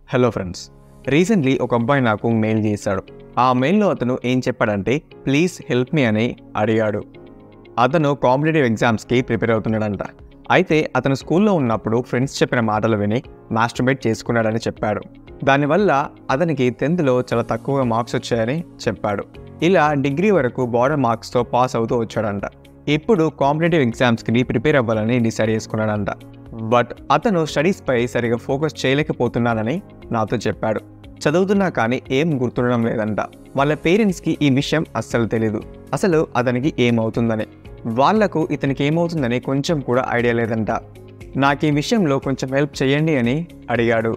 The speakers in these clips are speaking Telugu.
హలో ఫ్రెండ్స్ రీసెంట్లీ ఒక అబ్బాయి నాకు మెయిల్ చేశాడు ఆ మెయిల్లో అతను ఏం చెప్పాడంటే ప్లీజ్ హెల్ప్ మీ అని అడిగాడు అతను కాంపిటేటివ్ ఎగ్జామ్స్కి ప్రిపేర్ అవుతున్నాడంట అయితే అతను స్కూల్లో ఉన్నప్పుడు ఫ్రెండ్స్ చెప్పిన మాటలు విని మాస్టర్బేట్ చేసుకున్నాడని చెప్పాడు దానివల్ల అతనికి టెన్త్లో చాలా తక్కువగా మార్క్స్ వచ్చాయని చెప్పాడు ఇలా డిగ్రీ వరకు బార్డర్ మార్క్స్తో పాస్ అవుతూ వచ్చాడంట ఇప్పుడు కాంపిటేటివ్ ఎగ్జామ్స్కి ప్రిపేర్ అవ్వాలని డిసైడ్ చేసుకున్నాడంట బట్ అతను స్టడీస్పై సరిగా ఫోకస్ చేయలేకపోతున్నానని నాతో చెప్పాడు చదువుతున్నా కానీ ఏం గుర్తుండడం లేదంట వాళ్ళ పేరెంట్స్కి ఈ విషయం అస్సలు తెలీదు అసలు అతనికి ఏమవుతుందని వాళ్లకు ఇతనికి ఏమవుతుందని కొంచెం కూడా ఐడియా లేదంట నాకు ఈ విషయంలో కొంచెం హెల్ప్ చేయండి అని అడిగాడు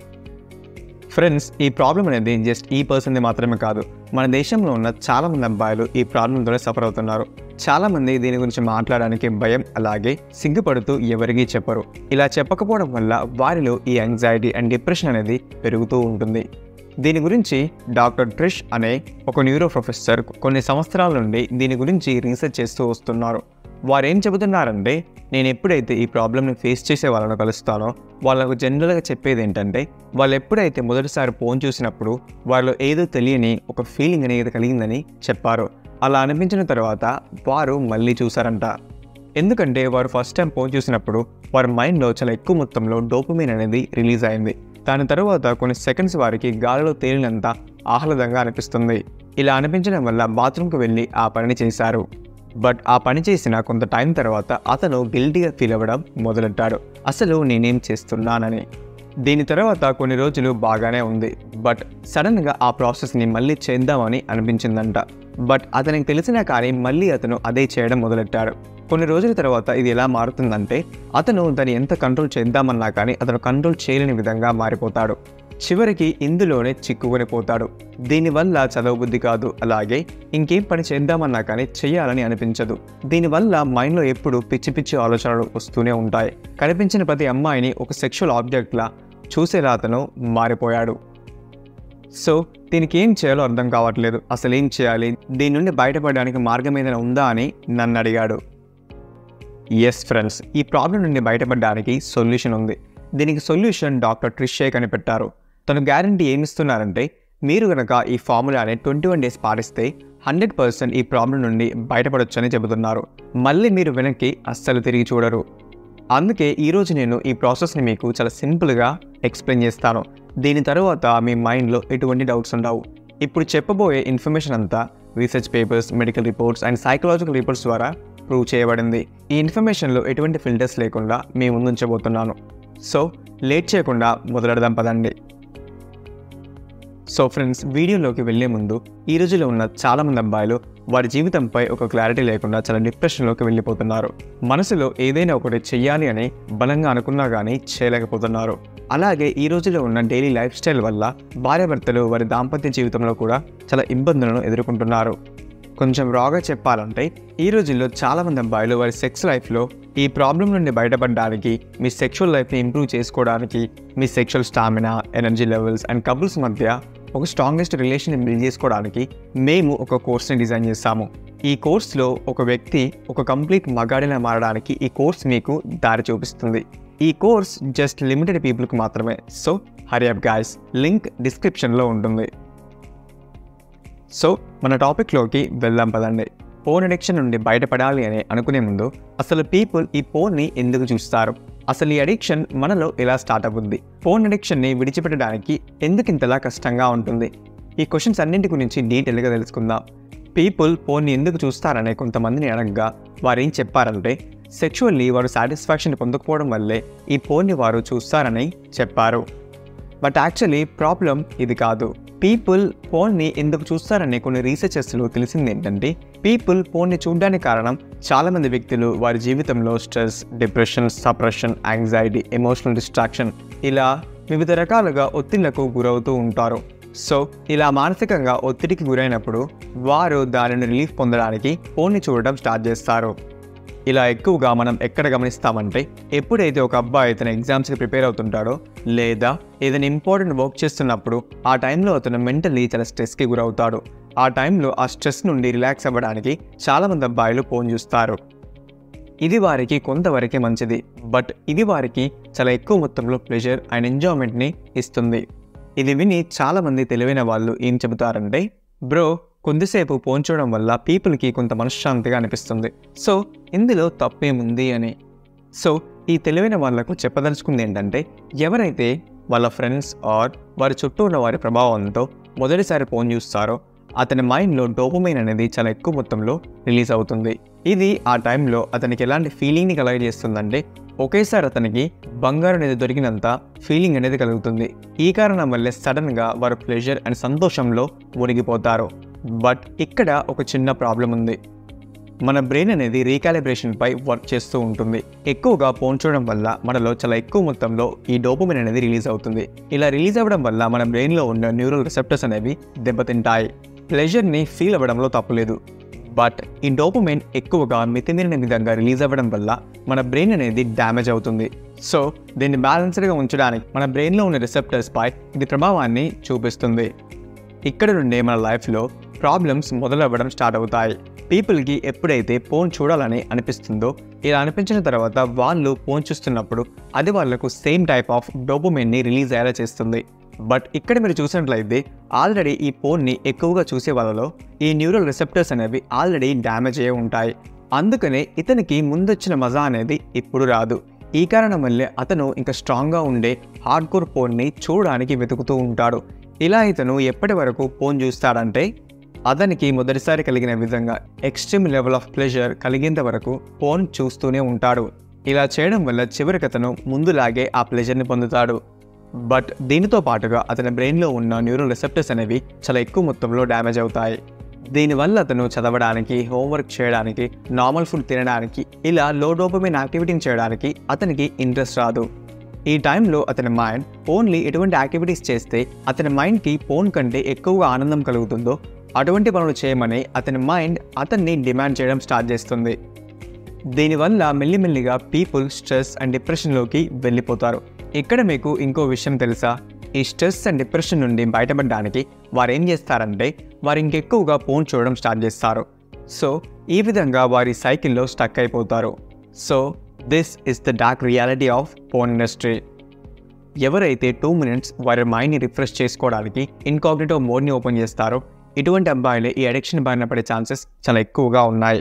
ఫ్రెండ్స్ ఈ ప్రాబ్లం అనేది జస్ట్ ఈ పర్సన్ది మాత్రమే కాదు మన దేశంలో ఉన్న చాలా మంది అబ్బాయిలు ఈ ప్రాబ్లంతోనే సఫర్ అవుతున్నారు చాలా మంది దీని గురించి మాట్లాడడానికి భయం అలాగే సిగ్గుపడుతూ ఎవరికీ చెప్పరు ఇలా చెప్పకపోవడం వల్ల వారిలో ఈ యాంగ్జైటీ అండ్ డిప్రెషన్ అనేది పెరుగుతూ ఉంటుంది దీని గురించి డాక్టర్ ట్రిష్ అనే ఒక న్యూరో ప్రొఫెసర్ కొన్ని సంవత్సరాల నుండి దీని గురించి రీసెర్చ్ చేస్తూ వస్తున్నారు వారు ఏం చెబుతున్నారంటే నేను ఎప్పుడైతే ఈ ప్రాబ్లమ్ని ఫేస్ చేసే వాళ్ళను కలుస్తానో వాళ్ళకు జనరల్గా చెప్పేది ఏంటంటే వాళ్ళు ఎప్పుడైతే మొదటిసారి ఫోన్ చూసినప్పుడు వాళ్ళలో ఏదో తెలియని ఒక ఫీలింగ్ అనేది కలిగిందని చెప్పారు అలా అనిపించిన తర్వాత వారు మళ్ళీ చూసారంట ఎందుకంటే వారు ఫస్ట్ టైం ఫోన్ చూసినప్పుడు వారి మైండ్లో చాలా ఎక్కువ మొత్తంలో డోపమిన్ అనేది రిలీజ్ అయింది దాని తర్వాత కొన్ని సెకండ్స్ వారికి గాలిలో తేలినంత ఆహ్లాదంగా అనిపిస్తుంది ఇలా అనిపించడం వల్ల బాత్రూమ్కి వెళ్ళి ఆ పనిని చేశారు బట్ ఆ పని చేసిన కొంత టైం తర్వాత అతను గిల్టీగా ఫీల్ అవ్వడం మొదలెట్టాడు అసలు నేనేం చేస్తున్నానని దీని తర్వాత కొన్ని రోజులు బాగానే ఉంది బట్ సడన్గా ఆ ప్రాసెస్ని మళ్ళీ చేద్దామని అనిపించిందంట బట్ అతనికి తెలిసినా కానీ మళ్ళీ అతను అదే చేయడం మొదలెట్టాడు కొన్ని రోజుల తర్వాత ఇది ఎలా మారుతుందంటే అతను దాన్ని ఎంత కంట్రోల్ చేద్దామన్నా కానీ అతను కంట్రోల్ చేయలేని విధంగా మారిపోతాడు చివరికి ఇందులోనే చిక్కుకొని పోతాడు దీనివల్ల చదవ బుద్ధి కాదు అలాగే ఇంకేం పని చేద్దామన్నా కానీ చేయాలని అనిపించదు దీనివల్ల మైండ్లో ఎప్పుడు పిచ్చి పిచ్చి ఆలోచనలు వస్తూనే ఉంటాయి కనిపించిన ప్రతి అమ్మాయిని ఒక సెక్షువల్ ఆబ్జెక్ట్లా చూసేలా అతను మారిపోయాడు సో దీనికి ఏం చేయాలో అర్థం కావట్లేదు అసలు ఏం చేయాలి దీని నుండి బయటపడడానికి మార్గం ఏదైనా ఉందా అని నన్ను అడిగాడు ఎస్ ఫ్రెండ్స్ ఈ ప్రాబ్లం నుండి బయటపడడానికి సొల్యూషన్ ఉంది దీనికి సొల్యూషన్ డాక్టర్ ట్రిషే కనిపెట్టారు తను గ్యారంటీ ఏమిస్తున్నారంటే మీరు కనుక ఈ ఫార్ములాని ట్వంటీ వన్ డేస్ పాటిస్తే హండ్రెడ్ పర్సెంట్ ఈ ప్రాబ్లం నుండి బయటపడొచ్చని చెబుతున్నారు మళ్ళీ మీరు వెనక్కి అస్సలు తిరిగి చూడరు అందుకే ఈరోజు నేను ఈ ప్రాసెస్ని మీకు చాలా సింపుల్గా ఎక్స్ప్లెయిన్ చేస్తాను దీని తర్వాత మీ మైండ్లో ఎటువంటి డౌట్స్ ఉండవు ఇప్పుడు చెప్పబోయే ఇన్ఫర్మేషన్ అంతా research papers medical reports and psychological reports ద్వారా ప్రూవ్ చేయబడింది ఈ ఇన్ఫర్మేషన్లో ఎటువంటి ఫిల్టర్స్ లేకుండా మీ ముందుంచబోతున్నాను సో లేట్ చేయకుండా మొదలెడదాం పదండి సో ఫ్రెండ్స్ వీడియోలోకి వెళ్ళే ముందు ఈ రోజులో ఉన్న చాలామంది అబ్బాయిలు వారి జీవితంపై ఒక క్లారిటీ లేకుండా చాలా డిప్రెషన్లోకి వెళ్ళిపోతున్నారు మనసులో ఏదైనా ఒకటి చెయ్యాలి అని బలంగా అనుకున్నా కానీ చేయలేకపోతున్నారు అలాగే ఈ రోజులో ఉన్న డైలీ లైఫ్ స్టైల్ వల్ల భార్యాభర్తలు వారి దాంపత్య జీవితంలో కూడా చాలా ఇబ్బందులను ఎదుర్కొంటున్నారు కొంచెం రాగా చెప్పాలంటే ఈ రోజుల్లో చాలామంది అబ్బాయిలు వారి సెక్స్ లైఫ్లో ఈ ప్రాబ్లం నుండి బయటపడడానికి మీ సెక్షువల్ లైఫ్ని ఇంప్రూవ్ చేసుకోవడానికి మీ sexual stamina energy levels and couples మధ్య ఒక స్ట్రాంగెస్ట్ రిలేషన్ బిల్డ్ చేసుకోవడానికి మేము ఒక కోర్స్ని డిజైన్ చేస్తాము ఈ కోర్స్లో ఒక వ్యక్తి ఒక కంప్లీట్ మగాడిలా మారడానికి ఈ కోర్స్ మీకు దారి చూపిస్తుంది ఈ కోర్స్ జస్ట్ లిమిటెడ్ పీపుల్కి మాత్రమే సో హరియప్ గాయస్ లింక్ డిస్క్రిప్షన్లో ఉంటుంది సో మన టాపిక్లోకి వెళ్దాం పదండి ఫోన్ అడిక్షన్ నుండి బయటపడాలి అని అనుకునే ముందు అసలు పీపుల్ ఈ ఫోన్ని ఎందుకు చూస్తారు అసలు ఈ అడిక్షన్ మనలో ఎలా స్టార్ట్ అవుతుంది ఫోన్ అడిక్షన్ని విడిచిపెట్టడానికి ఎందుకు ఇంతలా కష్టంగా ఉంటుంది ఈ క్వశ్చన్స్ అన్నింటి గురించి డీటెయిల్గా తెలుసుకుందాం పీపుల్ ఫోన్ని ఎందుకు చూస్తారనే కొంతమందిని అడగగా వారు ఏం చెప్పారంటే సెక్షువల్లీ వారు సాటిస్ఫాక్షన్ పొందకపోవడం వల్లే ఈ ఫోన్ని వారు చూస్తారని చెప్పారు బట్ యాక్చువల్లీ ప్రాబ్లం ఇది కాదు పీపుల్ ఫోన్ని ఎందుకు చూస్తారనే కొన్ని రీసెర్చెస్లో తెలిసింది ఏంటంటే పీపుల్ ఫోన్ని చూడడానికి కారణం చాలామంది వ్యక్తులు వారి జీవితంలో stress depression suppression anxiety emotional distraction ఇలా వివిధ రకాలుగా ఒత్తిళ్లకు గురవుతూ ఉంటారు సో ఇలా మానసికంగా ఒత్తిడికి గురైనప్పుడు వారు దానిని రిలీఫ్ పొందడానికి ఫోన్ని చూడడం స్టార్ట్ చేస్తారు ఇలా ఎక్కువగా మనం ఎక్కడ గమనిస్తామంటే ఎప్పుడైతే ఒక అబ్బాయి తన ఎగ్జామ్స్కి ప్రిపేర్ అవుతుంటాడో లేదా ఏదైనా ఇంపార్టెంట్ వర్క్ చేస్తున్నప్పుడు ఆ టైంలో అతను మెంటల్లీ చాలా స్ట్రెస్కి గురవుతాడు ఆ టైంలో ఆ స్ట్రెస్ నుండి రిలాక్స్ అవ్వడానికి చాలామంది అబ్బాయిలు ఫోన్ చూస్తారు ఇది వారికి కొంతవరకే మంచిది బట్ ఇది వారికి చాలా ఎక్కువ మొత్తంలో ప్లెజర్ అండ్ ఎంజాయ్మెంట్ని ఇస్తుంది ఇది విని చాలామంది తెలివైన వాళ్ళు ఏం చెబుతారంటే బ్రో కొద్దిసేపు ఫోన్ చూడడం వల్ల పీపుల్కి కొంత మనశ్శాంతిగా అనిపిస్తుంది సో ఇందులో తప్పేముంది అని సో ఈ తెలివైన వాళ్లకు చెప్పదలుచుకుంది ఏంటంటే ఎవరైతే వాళ్ళ ఫ్రెండ్స్ ఆర్ వారి చుట్టూ ఉన్న వారి ప్రభావంతో మొదటిసారి ఫోన్ చూస్తారో అతని మైండ్లో డోపమైన్ అనేది చాలా ఎక్కువ మొత్తంలో రిలీజ్ అవుతుంది ఇది ఆ టైంలో అతనికి ఎలాంటి ఫీలింగ్ని కలగజేస్తుందంటే ఒకేసారి అతనికి బంగారం అనేది దొరికినంత ఫీలింగ్ అనేది కలుగుతుంది ఈ కారణం వల్లే సడన్గా వారు ప్లెజర్ అండ్ సంతోషంలో మునిగిపోతారు బట్ ఇక్కడ ఒక చిన్న ప్రాబ్లం ఉంది మన బ్రెయిన్ అనేది రీకాలిబ్రేషన్ పై వర్క్ చేస్తూ ఉంటుంది ఎక్కువగా ఫోన్ చూడడం వల్ల మనలో చాలా ఎక్కువ మొత్తంలో ఈ డోపమిన్ అనేది రిలీజ్ అవుతుంది ఇలా రిలీజ్ అవ్వడం వల్ల మన బ్రెయిన్లో ఉన్న న్యూరల్ రిసెప్టర్స్ అనేవి దెబ్బతింటాయి ప్లెజర్ని ఫీల్ అవ్వడంలో తప్పులేదు బట్ ఈ డోపమైన్ ఎక్కువగా మితిమీరిన విధంగా రిలీజ్ అవ్వడం వల్ల మన బ్రెయిన్ అనేది డ్యామేజ్ అవుతుంది సో దీన్ని బ్యాలెన్స్డ్గా ఉంచడానికి మన బ్రెయిన్లో ఉన్న రిసెప్టర్స్ పై ఇది ప్రభావాన్ని చూపిస్తుంది ఇక్కడ నుండే మన లైఫ్లో ప్రాబ్లమ్స్ మొదలవ్వడం స్టార్ట్ అవుతాయి పీపుల్కి ఎప్పుడైతే ఫోన్ చూడాలని అనిపిస్తుందో ఇలా అనిపించిన తర్వాత వాళ్ళు ఫోన్ చూస్తున్నప్పుడు అది వాళ్ళకు సేమ్ టైప్ ఆఫ్ డోపమైన్ని రిలీజ్ అయ్యేలా చేస్తుంది బట్ ఇక్కడ మీరు చూసినట్లయితే ఆల్రెడీ ఈ ఫోన్ని ఎక్కువగా చూసే వాళ్ళలో ఈ న్యూరల్ రిసెప్టర్స్ అనేవి ఆల్రెడీ డ్యామేజ్ అయ్యి ఉంటాయి అందుకనే ఇతనికి ముందొచ్చిన మజా అనేది ఇప్పుడు రాదు ఈ కారణం వల్లే అతను ఇంకా స్ట్రాంగ్గా ఉండే హార్డ్ కోర్ ఫోన్ని చూడడానికి వెతుకుతూ ఉంటాడు ఇలా ఇతను ఎప్పటి వరకు ఫోన్ చూస్తాడంటే అతనికి మొదటిసారి కలిగిన విధంగా ఎక్స్ట్రీమ్ లెవెల్ ఆఫ్ ప్లెజర్ కలిగేంత వరకు ఫోన్ చూస్తూనే ఉంటాడు ఇలా చేయడం వల్ల చివరికి అతను ముందులాగే ఆ ప్లెజర్ని పొందుతాడు బట్ దీనితో పాటుగా అతని బ్రెయిన్లో ఉన్న న్యూరల్ రిసెప్టర్స్ అనేవి చాలా ఎక్కువ మొత్తంలో డ్యామేజ్ అవుతాయి దీనివల్ల అతను చదవడానికి హోంవర్క్ చేయడానికి నార్మల్ ఫుడ్ తినడానికి ఇలా లో డోపమైన్ యాక్టివిటీని చేయడానికి అతనికి ఇంట్రెస్ట్ రాదు ఈ టైంలో అతని మైండ్ ఓన్లీ ఎటువంటి యాక్టివిటీస్ చేస్తే అతని మైండ్కి ఫోన్ కంటే ఎక్కువగా ఆనందం కలుగుతుందో అటువంటి పనులు చేయమని అతని మైండ్ అతన్ని డిమాండ్ చేయడం స్టార్ట్ చేస్తుంది దీనివల్ల మెల్లిమెల్లిగా పీపుల్ స్ట్రెస్ అండ్ డిప్రెషన్లోకి వెళ్ళిపోతారు ఇక్కడ మీకు ఇంకో విషయం తెలుసా ఈ స్ట్రెస్ అండ్ డిప్రెషన్ నుండి బయటపడడానికి వారు ఏం చేస్తారంటే వారు ఇంకెక్కువగా ఫోన్ చూడడం స్టార్ట్ చేస్తారు సో ఈ విధంగా వారి సైకిల్లో స్టక్ అయిపోతారు so this is the dark reality of phone industry ఎవరైతే టూ మినిట్స్ వారి మైండ్ని రిఫ్రెష్ చేసుకోవడానికి ఇన్కాగ్నేటివ్ మోడ్ని ఓపెన్ చేస్తారో ఇటువంటి అబ్బాయిలు ఈ అడిక్షన్ బారిన పడే ఛాన్సెస్ చాలా ఎక్కువగా ఉన్నాయి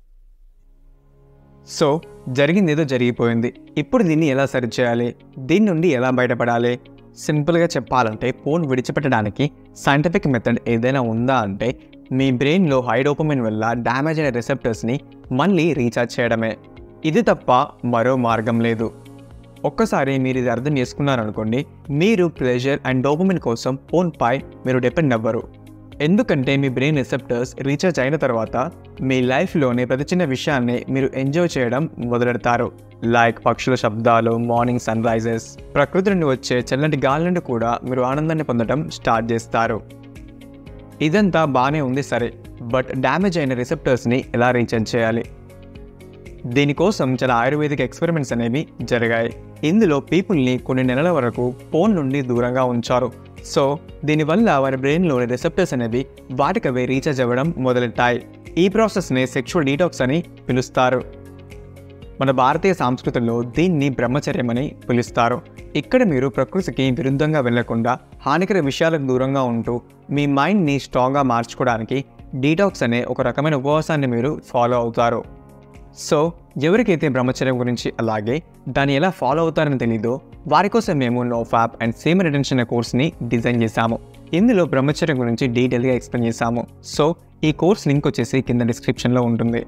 సో జరిగింది ఏదో జరిగిపోయింది ఇప్పుడు దీన్ని ఎలా సరిచేయాలి దీని నుండి ఎలా బయటపడాలి సింపుల్గా చెప్పాలంటే ఫోన్ విడిచిపెట్టడానికి సైంటిఫిక్ మెథడ్ ఏదైనా ఉందా అంటే మీ బ్రెయిన్లో హైడోపమిన్ వల్ల డ్యామేజ్ అయిన రిసెప్టర్స్ని మళ్ళీ రీఛార్జ్ చేయడమే ఇది తప్ప మరో మార్గం లేదు ఒక్కసారి మీరు ఇది అర్థం చేసుకున్నారనుకోండి మీరు ప్లెజర్ అండ్ డోపమిన్ కోసం ఫోన్పై మీరు డిపెండ్ అవ్వరు ఎందుకంటే మీ బ్రెయిన్ రిసెప్టర్స్ రీఛార్జ్ అయిన తర్వాత మీ లైఫ్లోని ప్రతి చిన్న విషయాన్ని మీరు ఎంజాయ్ చేయడం మొదలెడతారు లైక్ పక్షుల శబ్దాలు మార్నింగ్ సన్ రైజెస్ ప్రకృతి నుండి వచ్చే చల్లటి గాలి నుండి కూడా మీరు ఆనందాన్ని పొందడం స్టార్ట్ చేస్తారు ఇదంతా బాగానే ఉంది సరే బట్ డ్యామేజ్ అయిన రిసెప్టర్స్ని ఎలా రీఛార్జ్ చేయాలి దీనికోసం చాలా ఆయుర్వేదిక్ ఎక్స్పెరిమెంట్స్ అనేవి జరిగాయి ఇందులో పీపుల్ని కొన్ని నెలల వరకు ఫోన్ నుండి దూరంగా ఉంచారు సో దీనివల్ల వారి బ్రెయిన్లోని రిసెప్టర్స్ అనేవి వాటికవే రీఛార్జ్ అవ్వడం మొదలెట్టాయి ఈ ప్రాసెస్ని సెక్షువల్ డీటాక్స్ అని పిలుస్తారు మన భారతీయ సంస్కృతిలో దీన్ని బ్రహ్మచర్యం అని పిలుస్తారు ఇక్కడ మీరు ప్రకృతికి విరుద్ధంగా వెళ్లకుండా హానికర విషయాలకు దూరంగా ఉంటూ మీ మైండ్ని స్ట్రాంగ్గా మార్చుకోవడానికి డీటాక్స్ అనే ఒక రకమైన ఉపవాసాన్ని మీరు ఫాలో అవుతారు సో ఎవరికైతే బ్రహ్మచర్యం గురించి అలాగే దాన్ని ఎలా ఫాలో అవుతారని తెలీదో వారి కోసం మేము no fap and same retention అనే కోర్స్ని డిజైన్ చేశాము ఇందులో బ్రహ్మచర్యం గురించి డీటెయిల్గా ఎక్స్ప్లెయిన్ చేశాము సో ఈ కోర్స్ లింక్ వచ్చేసి కింద డిస్క్రిప్షన్లో ఉంటుంది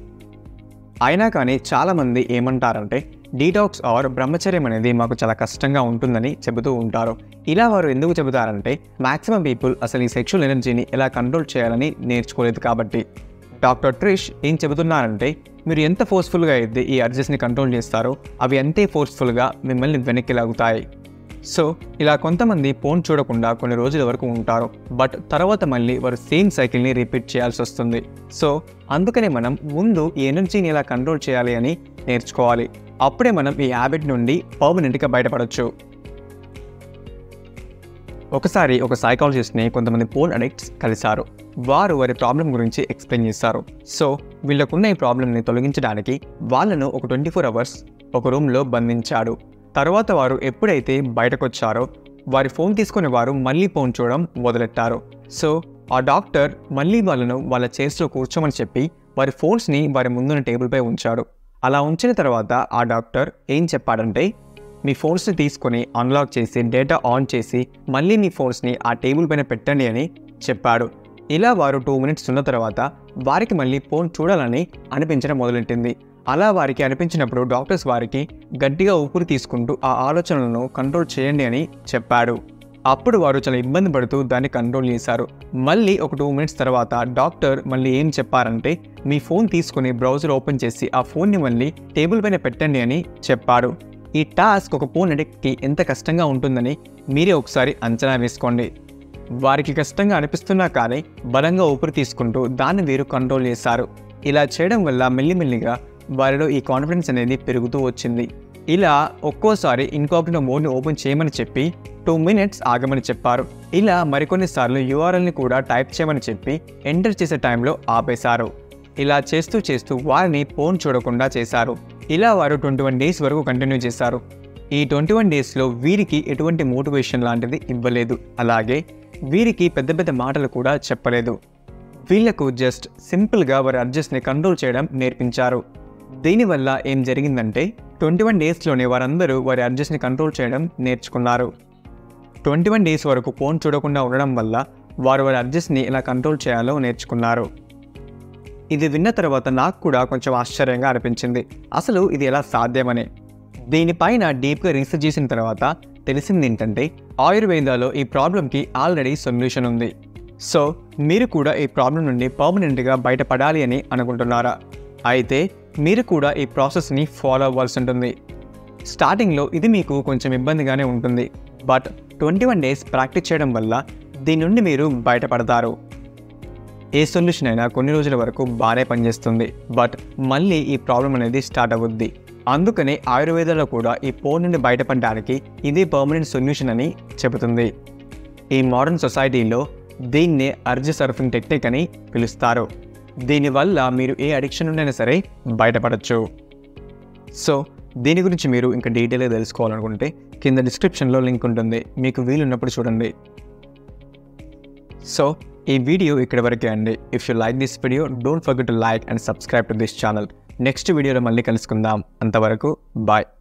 అయినా కానీ చాలామంది ఏమంటారంటే డీటాక్స్ ఆర్ బ్రహ్మచర్యం అనేది మాకు చాలా కష్టంగా ఉంటుందని చెబుతూ ఉంటారు ఇలా వారు ఎందుకు చెబుతారంటే మాక్సిమం పీపుల్ అసలు ఈ సెక్షువల్ ఎనర్జీని ఎలా కంట్రోల్ చేయాలని నేర్చుకోలేదు కాబట్టి డాక్టర్ ట్రిష్ ఏం చెబుతున్నారంటే మీరు ఎంత ఫోర్స్ఫుల్గా అయితే ఈ అర్జెస్ని కంట్రోల్ చేస్తారో అవి అంతే ఫోర్స్ఫుల్గా మిమ్మల్ని వెనక్కి లాగుతాయి సో ఇలా కొంతమంది ఫోన్ చూడకుండా కొన్ని రోజుల వరకు ఉంటారు బట్ తర్వాత మళ్ళీ వారు సేమ్ సైకిల్ని రిపీట్ చేయాల్సి వస్తుంది సో అందుకనే మనం ముందు ఈ ఎనర్జీని ఎలా కంట్రోల్ చేయాలి అని నేర్చుకోవాలి అప్పుడే మనం ఈ హ్యాబిట్ నుండి పర్మనెంట్గా బయటపడవచ్చు ఒకసారి ఒక సైకాలజిస్ట్ని కొంతమంది ఫోన్ అడిక్ట్స్ కలిశారు వారు వారి ప్రాబ్లం గురించి ఎక్స్ప్లెయిన్ చేస్తారు సో వీళ్ళకున్న ఈ ప్రాబ్లమ్ని తొలగించడానికి వాళ్ళను ఒక ట్వంటీ ఫోర్ అవర్స్ ఒక రూమ్లో బంధించాడు తర్వాత వారు ఎప్పుడైతే బయటకు వచ్చారో వారి ఫోన్ తీసుకునే వారు మళ్ళీ ఫోన్ చూడడం మొదలెట్టారు సో ఆ డాక్టర్ మళ్ళీ వాళ్ళను వాళ్ళ చైర్స్లో కూర్చోమని చెప్పి వారి ఫోన్స్ని వారి ముందున్న టేబుల్పై ఉంచాడు అలా ఉంచిన తర్వాత ఆ డాక్టర్ ఏం చెప్పాడంటే మీ ఫోన్స్ని తీసుకొని అన్లాక్ చేసి డేటా ఆన్ చేసి మళ్ళీ మీ ఫోన్స్ని ఆ టేబుల్ పైన పెట్టండి అని చెప్పాడు ఇలా వారు టూ మినిట్స్ ఉన్న తర్వాత వారికి మళ్ళీ ఫోన్ చూడాలని అనిపించడం మొదలెట్టింది అలా వారికి అనిపించినప్పుడు డాక్టర్స్ వారికి గట్టిగా ఊపిరి తీసుకుంటూ ఆ ఆలోచనలను కంట్రోల్ చేయండి అని చెప్పాడు అప్పుడు వారు చాలా ఇబ్బంది పడుతూ దాన్ని కంట్రోల్ చేశారు మళ్ళీ ఒక టూ మినిట్స్ తర్వాత డాక్టర్ మళ్ళీ ఏం చెప్పారంటే మీ ఫోన్ తీసుకుని బ్రౌజర్ ఓపెన్ చేసి ఆ ఫోన్ని మళ్ళీ టేబుల్ పైన పెట్టండి అని చెప్పాడు ఈ టాస్క్ ఒక ఫోన్ అడిక్ట్కి ఎంత కష్టంగా ఉంటుందని మీరే ఒకసారి అంచనా వేసుకోండి వారికి కష్టంగా అనిపిస్తున్నా కానీ బలంగా ఊపిరి తీసుకుంటూ దాన్ని వీరు కంట్రోల్ చేశారు ఇలా చేయడం వల్ల మెల్లిమెల్లిగా వారిలో ఈ కాన్ఫిడెన్స్ అనేది పెరుగుతూ వచ్చింది ఇలా ఒక్కోసారి ఇన్కాగ్నిటో మోడ్ని ఓపెన్ చేయమని చెప్పి టూ మినిట్స్ ఆగమని చెప్పారు ఇలా మరికొన్నిసార్లు యూఆర్ఎల్ని కూడా టైప్ చేయమని చెప్పి ఎంటర్ చేసే టైంలో ఆపేశారు ఇలా చేస్తూ చేస్తూ వారిని ఫోన్ చూడకుండా చేశారు ఇలా వారు ట్వంటీ వన్ డేస్ వరకు కంటిన్యూ చేశారు ఈ ట్వంటీ వన్ డేస్లో వీరికి ఎటువంటి మోటివేషన్ లాంటిది ఇవ్వలేదు అలాగే వీరికి పెద్ద పెద్ద మాటలు కూడా చెప్పలేదు వీళ్లకు జస్ట్ సింపుల్గా వారి అడ్జస్ట్ని కంట్రోల్ చేయడం నేర్పించారు దీనివల్ల ఏం జరిగిందంటే ట్వంటీ వన్ డేస్లోనే వారందరూ వారి అడ్జస్ట్ని కంట్రోల్ చేయడం నేర్చుకున్నారు ట్వంటీ వన్ డేస్ వరకు ఫోన్ చూడకుండా ఉండడం వల్ల వారు వారి అడ్జస్ట్ని ఎలా కంట్రోల్ చేయాలో నేర్చుకున్నారు ఇది విన్న తర్వాత నాకు కూడా కొంచెం ఆశ్చర్యంగా అనిపించింది అసలు ఇది ఎలా సాధ్యమని దీనిపైన డీప్గా రీసెర్చ్ చేసిన తర్వాత తెలిసింది ఏంటంటే ఆయుర్వేదాలో ఈ ప్రాబ్లంకి ఆల్రెడీ సొల్యూషన్ ఉంది సో మీరు కూడా ఈ ప్రాబ్లం నుండి పర్మనెంట్గా బయటపడాలి అని అనుకుంటున్నారా అయితే మీరు కూడా ఈ ప్రాసెస్ని ఫాలో అవ్వాల్సి ఉంటుంది స్టార్టింగ్లో ఇది మీకు కొంచెం ఇబ్బందిగానే ఉంటుంది but twenty one days practice చేయడం వల్ల దీని నుండి మీరు బయటపడతారు ఏ సొల్యూషన్ అయినా కొన్ని రోజుల వరకు బాగానే పనిచేస్తుంది బట్ మళ్ళీ ఈ ప్రాబ్లం అనేది స్టార్ట్ అవుద్ది అందుకనే ఆయుర్వేదంలో కూడా ఈ పోర్ నుండి బయటపడడానికి ఇది పర్మనెంట్ సొల్యూషన్ అని చెబుతుంది ఈ మోడర్న్ సొసైటీలో దీన్నే అర్జ సర్ఫింగ్ టెక్నిక్ అని పిలుస్తారు దీనివల్ల మీరు ఏ అడిక్షన్ నుండైనా సరే బయటపడచ్చు సో దీని గురించి మీరు ఇంకా డీటెయిల్గా తెలుసుకోవాలనుకుంటే కింద డిస్క్రిప్షన్లో లింక్ ఉంటుంది మీకు వీలున్నప్పుడు చూడండి సో ఈ వీడియో ఇక్కడ వరకే అండి if you like this video don't forget to like and subscribe to this channel next వీడియోలో మళ్ళీ కలుసుకుందాం అంతవరకు బాయ్